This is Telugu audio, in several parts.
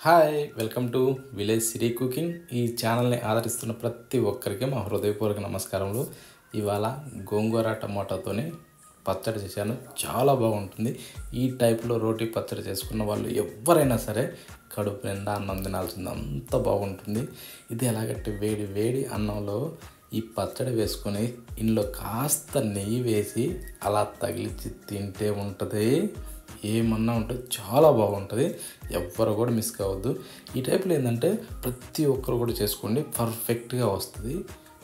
hi welcome to village city cooking ఈ ఛానల్ని ఆదరిస్తున్న ప్రతి ఒక్కరికి మా హృదయపూర్వక నమస్కారములు ఇవాళ గోంగూర టమాటాతోని పచ్చడి చేశాను చాలా బాగుంటుంది ఈ టైప్లో రోటీ పచ్చడి చేసుకున్న వాళ్ళు ఎవరైనా సరే కడుపు నిండా అన్నం తినాల్సింది అంత బాగుంటుంది ఇది ఎలాగంటే వేడి వేడి అన్నంలో ఈ పచ్చడి వేసుకొని ఇందులో కాస్త నెయ్యి వేసి అలా తగిలించి తింటే ఉంటుంది ఏమన్నా ఉంటుంది చాలా బాగుంటుంది ఎవ్వరు కూడా మిస్ కావద్దు ఈ టైప్లో ఏంటంటే ప్రతి ఒక్కరు కూడా చేసుకోండి పర్ఫెక్ట్గా వస్తుంది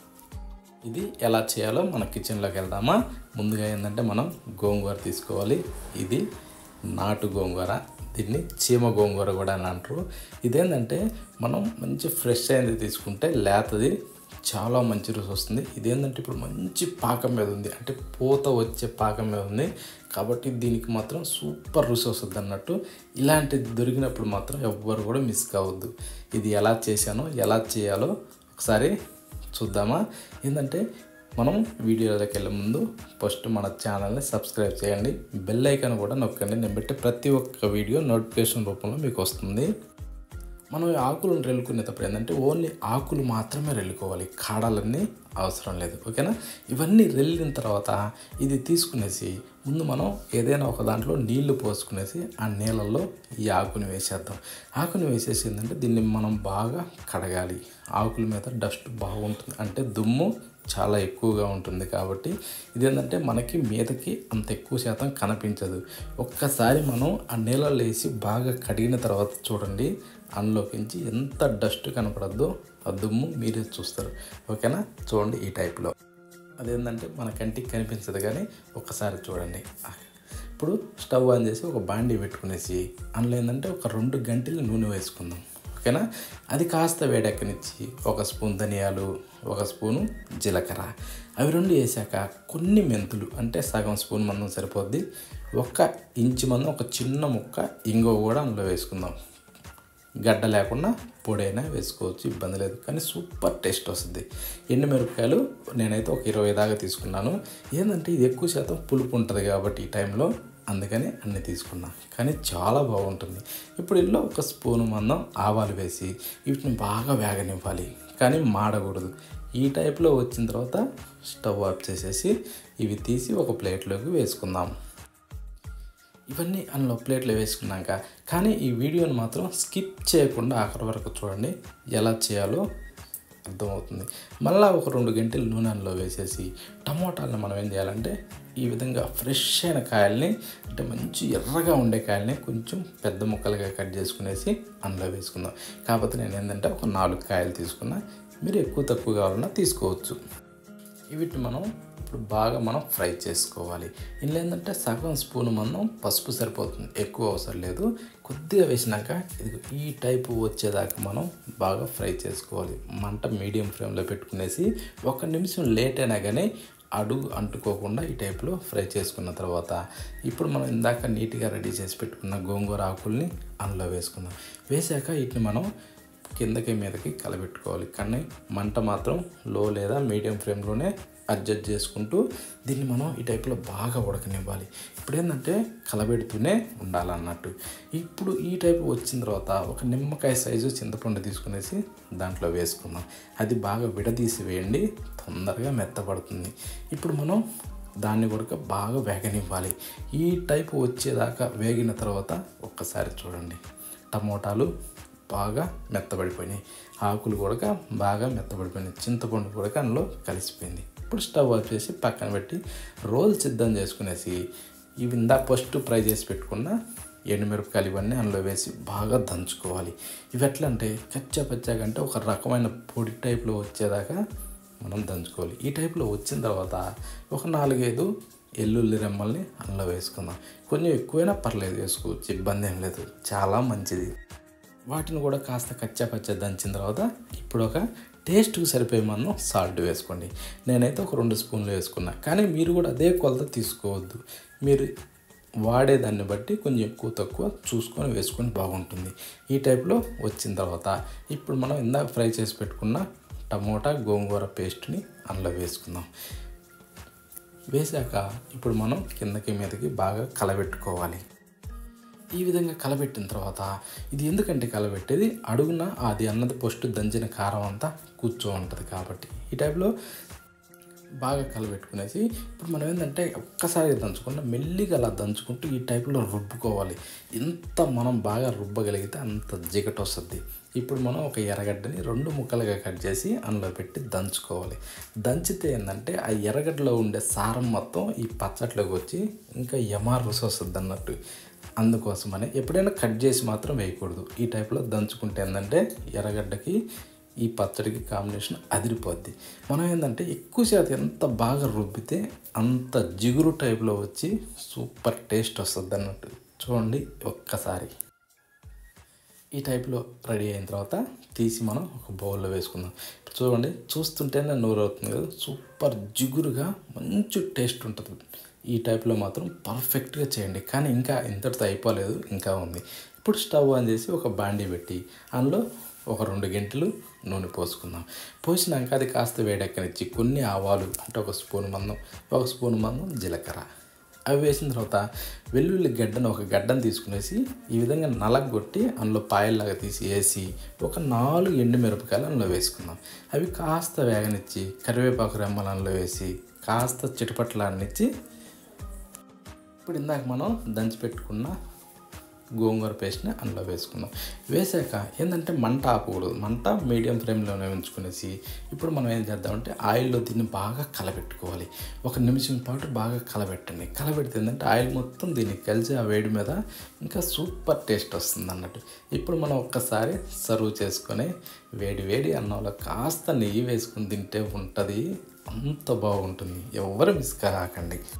ఇది ఎలా చేయాలో మన కిచెన్లోకి వెళ్దామా ముందుగా ఏంటంటే మనం గోంగూర తీసుకోవాలి ఇది నాటు గోంగూర దీన్ని చీమ గోంగూర కూడా అని అంటారు ఇదేంటంటే మనం మంచి ఫ్రెష్ అయింది తీసుకుంటే లేతది చాలా మంచి రుచి వస్తుంది ఇదేంటంటే ఇప్పుడు మంచి పాకం మీద ఉంది అంటే పూత వచ్చే పాకం మీద ఉంది కాబట్టి దీనికి మాత్రం సూపర్ రుచి వస్తుంది అన్నట్టు ఇలాంటిది దొరికినప్పుడు మాత్రం ఎవ్వరు కూడా మిస్ కావద్దు ఇది ఎలా చేశానో ఎలా చేయాలో ఒకసారి చూద్దామా ఏంటంటే మనం వీడియోలోకి వెళ్ళే ముందు ఫస్ట్ మన ఛానల్ని సబ్స్క్రైబ్ చేయండి బెల్ ఐకాన్ కూడా నొక్కండి నేను పెట్టే ప్రతి ఒక్క వీడియో నోటిఫికేషన్ రూపంలో మీకు వస్తుంది మనం ఈ ఆకులను రెల్లుకునేటప్పుడు ఏంటంటే ఓన్లీ ఆకులు మాత్రమే రెల్లుకోవాలి కాడాలన్నీ అవసరం లేదు ఓకేనా ఇవన్నీ రెల్లిన తర్వాత ఇది తీసుకునేసి ముందు మనం ఏదైనా ఒక దాంట్లో నీళ్లు పోసుకునేసి ఆ నీళ్ళల్లో ఈ ఆకుని వేసేద్దాం ఆకుని వేసేసి ఏంటంటే దీన్ని మనం బాగా కడగాలి ఆకుల మీద డస్ట్ బాగుంటుంది అంటే దుమ్ము చాలా ఎక్కువగా ఉంటుంది కాబట్టి ఇదేంటంటే మనకి మీదకి అంత ఎక్కువ శాతం కనిపించదు ఒక్కసారి మనం ఆ నీళ్ళలో వేసి బాగా కడిగిన తర్వాత చూడండి అందులోకించి ఎంత డస్ట్ కనపడద్దో ఆ దుమ్ము మీరే చూస్తారు ఓకేనా చూడండి ఈ టైప్లో అదేంటంటే మన కంటికి కనిపించదు కానీ ఒక్కసారి చూడండి ఇప్పుడు స్టవ్ ఆన్ చేసి ఒక బాండీ పెట్టుకునేసి అందులో ఏంటంటే ఒక రెండు గంటలు నూనె వేసుకుందాం ఓకేనా అది కాస్త వేడెక్కనిచ్చి ఒక స్పూన్ ధనియాలు ఒక స్పూను జీలకర్ర అవి రెండు వేసాక కొన్ని మెంతులు అంటే సగం స్పూన్ మందం సరిపోద్ది ఒక్క ఇంచు మందం ఒక చిన్న ముక్క ఇంగో కూడా అందులో వేసుకుందాం గడ్డ లేకుండా పొడైనా వేసుకోవచ్చు ఇబ్బంది లేదు కానీ సూపర్ టేస్ట్ వస్తుంది ఎండుమిరపకాయలు నేనైతే ఒక ఇరవై దాకా తీసుకున్నాను ఏంటంటే ఇది ఎక్కువ శాతం పులుపు ఉంటుంది కాబట్టి ఈ టైంలో అందుకని అన్ని తీసుకున్నా కానీ చాలా బాగుంటుంది ఇప్పుడు ఇందులో ఒక స్పూను మందం ఆవాలు వేసి వీటిని బాగా వేగనివ్వాలి కానీ మాడకూడదు ఈ టైప్లో వచ్చిన తర్వాత స్టవ్ ఆఫ్ చేసేసి ఇవి తీసి ఒక ప్లేట్లోకి వేసుకుందాం ఇవన్నీ అందులో ప్లేట్లో వేసుకున్నాక కానీ ఈ వీడియోని మాత్రం స్కిప్ చేయకుండా ఆఖరి వరకు చూడండి ఎలా చేయాలో అర్థమవుతుంది మళ్ళీ ఒక రెండు గంటలు నూనె అందులో వేసేసి టమోటాలను మనం ఏం చేయాలంటే ఈ విధంగా ఫ్రెష్ అయిన కాయల్ని అంటే మంచి ఎర్రగా ఉండే కాయల్ని కొంచెం పెద్ద ముక్కలుగా కట్ చేసుకునేసి అందులో వేసుకుందాం కాకపోతే నేను ఏంటంటే ఒక నాలుగు కాయలు తీసుకున్నా మీరు ఎక్కువ తక్కువ కావాలన్నా తీసుకోవచ్చు వీటిని మనం ఇప్పుడు బాగా మనం ఫ్రై చేసుకోవాలి ఇందులో ఏంటంటే సగం స్పూన్ మందం పసుపు సరిపోతుంది ఎక్కువ అవసరం లేదు కొద్దిగా వేసినాక ఇది ఈ టైపు వచ్చేదాకా మనం బాగా ఫ్రై చేసుకోవాలి మంట మీడియం ఫ్లేమ్లో పెట్టుకునేసి ఒక నిమిషం లేట్ అయినా కానీ అడుగు అంటుకోకుండా ఈ టైప్లో ఫ్రై చేసుకున్న తర్వాత ఇప్పుడు మనం ఇందాక నీట్గా రెడీ చేసి పెట్టుకున్న గోంగూర ఆకుల్ని అందులో వేసుకుందాం వేసాక వీటిని మనం కిందకి మీదకి కలబెట్టుకోవాలి కానీ మంట మాత్రం లో లేదా మీడియం ఫ్లేమ్లోనే అడ్జస్ట్ చేసుకుంటూ దీన్ని మనం ఈ టైప్లో బాగా ఉడకనివ్వాలి ఇప్పుడు ఏంటంటే కలబెడుతూనే ఉండాలన్నట్టు ఇప్పుడు ఈ టైప్ వచ్చిన తర్వాత ఒక నిమ్మకాయ సైజు చింతపండు తీసుకునేసి దాంట్లో వేసుకుందాం అది బాగా విడదీసి వేయండి తొందరగా మెత్తపడుతుంది ఇప్పుడు మనం దాన్ని కూడా బాగా వేగనివ్వాలి ఈ టైపు వచ్చేదాకా వేగిన తర్వాత ఒక్కసారి చూడండి టమోటాలు బాగా మెత్తబడిపోయినాయి ఆకులు కూడా బాగా మెత్తబడిపోయినాయి చింతపండు కూడా అందులో కలిసిపోయింది ఇప్పుడు స్టవ్ ఆఫ్ చేసి పక్కన పెట్టి రోల్ సిద్ధం చేసుకునేసి ఇవి ఇందా ఫస్ట్ ఫ్రై చేసి పెట్టుకున్న ఎండుమిరపకాయలు ఇవన్నీ అందులో వేసి బాగా దంచుకోవాలి ఇవి ఎట్లా అంటే కచ్చా పచ్చాగా అంటే ఒక రకమైన పొడి టైప్లో వచ్చేదాకా మనం దంచుకోవాలి ఈ టైప్లో వచ్చిన తర్వాత ఒక నాలుగైదు ఎల్లుల్లి రెమ్మల్ని అందులో వేసుకుందాం కొంచెం ఎక్కువైనా పర్లేదు వేసుకోవచ్చు ఇబ్బంది ఏం లేదు చాలా మంచిది వాటిని కూడా కాస్త కచ్చా పచ్చా దంచిన తర్వాత ఇప్పుడు ఒక టేస్ట్కి సరిపోయే మనం సాల్ట్ వేసుకోండి నేనైతే ఒక రెండు స్పూన్లు వేసుకున్నా కానీ మీరు కూడా అదే కొలత తీసుకోవద్దు మీరు వాడేదాన్ని బట్టి కొంచెం ఎక్కువ తక్కువ చూసుకొని వేసుకొని బాగుంటుంది ఈ టైప్లో వచ్చిన తర్వాత ఇప్పుడు మనం ఇందాక ఫ్రై చేసి పెట్టుకున్న టమోటా గోంగూర పేస్ట్ని అందులో వేసుకుందాం వేసాక ఇప్పుడు మనం కిందకి మీదకి బాగా కలబెట్టుకోవాలి ఈ విధంగా కలబెట్టిన తర్వాత ఇది ఎందుకంటే కలబెట్టేది అడుగున అది అన్నది ఫస్ట్ దంచిన కారం అంతా కూర్చో ఉంటుంది కాబట్టి ఈ టైప్లో బాగా కలబెట్టుకునేసి ఇప్పుడు మనం ఏంటంటే ఒక్కసారి దంచకుండా మెల్లిగా అలా దంచుకుంటూ ఈ టైప్లో రుబ్బుకోవాలి ఎంత మనం బాగా రుబ్బగలిగితే అంత జిగట వస్తుంది ఇప్పుడు మనం ఒక ఎర్రగడ్డని రెండు ముక్కలుగా కట్ చేసి అందులో పెట్టి దంచుకోవాలి దంచితే ఏంటంటే ఆ ఎర్రగడ్డలో ఉండే సారం మొత్తం ఈ పచ్చట్లోకి వచ్చి ఇంకా ఎమార్ రుచి వస్తుంది అన్నట్టు అందుకోసమని ఎప్పుడైనా కట్ చేసి మాత్రం వేయకూడదు ఈ టైప్లో దంచుకుంటే ఏంటంటే ఎర్రగడ్డకి ఈ పచ్చడికి కాంబినేషన్ అదిరిపోద్ది మనం ఏంటంటే ఎక్కువ శాతం ఎంత బాగా రుబ్బితే అంత జిగురు టైప్లో వచ్చి సూపర్ టేస్ట్ వస్తుంది అన్నట్టు చూడండి ఒక్కసారి ఈ టైప్లో రెడీ అయిన తర్వాత తీసి మనం ఒక బౌల్లో వేసుకుందాం ఇప్పుడు చూడండి చూస్తుంటేనే నూరు అవుతుంది కదా సూపర్ జిగురుగా మంచి టేస్ట్ ఉంటుంది ఈ టైప్లో మాత్రం పర్ఫెక్ట్గా చేయండి కానీ ఇంకా ఇంతటితో అయిపోలేదు ఇంకా ఉంది ఇప్పుడు స్టవ్ ఆన్ చేసి ఒక బాండీ పెట్టి అందులో ఒక రెండు గంటలు నూనె పోసుకుందాం పోసినాక అది కాస్త వేడెక్కనిచ్చి కొన్ని ఆవాలు అంటే ఒక స్పూన్ మందం ఒక స్పూన్ మందం జీలకర్ర అవి వేసిన తర్వాత వెల్లుల్లి గడ్డను ఒక గడ్డను తీసుకునేసి ఈ విధంగా నలగొట్టి అందులో పాయల్లాగా తీసి వేసి ఒక నాలుగు ఎండు మిరపకాయలు అందులో వేసుకుందాం అవి కాస్త వేగనిచ్చి కరివేపాకు రెమ్మలు అందులో వేసి కాస్త చిటపట్లాడనిచ్చి ఇప్పుడు ఇందాక మనం దంచి పెట్టుకున్న గోంగూర పేస్ట్ని అందులో వేసుకుందాం వేసాక ఏంటంటే మంట ఆపకూడదు మంట మీడియం ఫ్లేమ్లోనే ఉంచుకునేసి ఇప్పుడు మనం ఏం చేద్దామంటే ఆయిల్లో దీన్ని బాగా కలబెట్టుకోవాలి ఒక నిమిషం పాటు బాగా కలబెట్టండి కలబెడితే ఏంటంటే ఆయిల్ మొత్తం దీనికి కలిసి ఆ వేడి మీద ఇంకా సూపర్ టేస్ట్ వస్తుంది అన్నట్టు ఇప్పుడు మనం ఒక్కసారి సర్వ్ చేసుకొని వేడి వేడి అన్నంలో కాస్త నెయ్యి వేసుకుని తింటే ఉంటుంది అంత బాగుంటుంది ఎవరు మిస్ కాకండి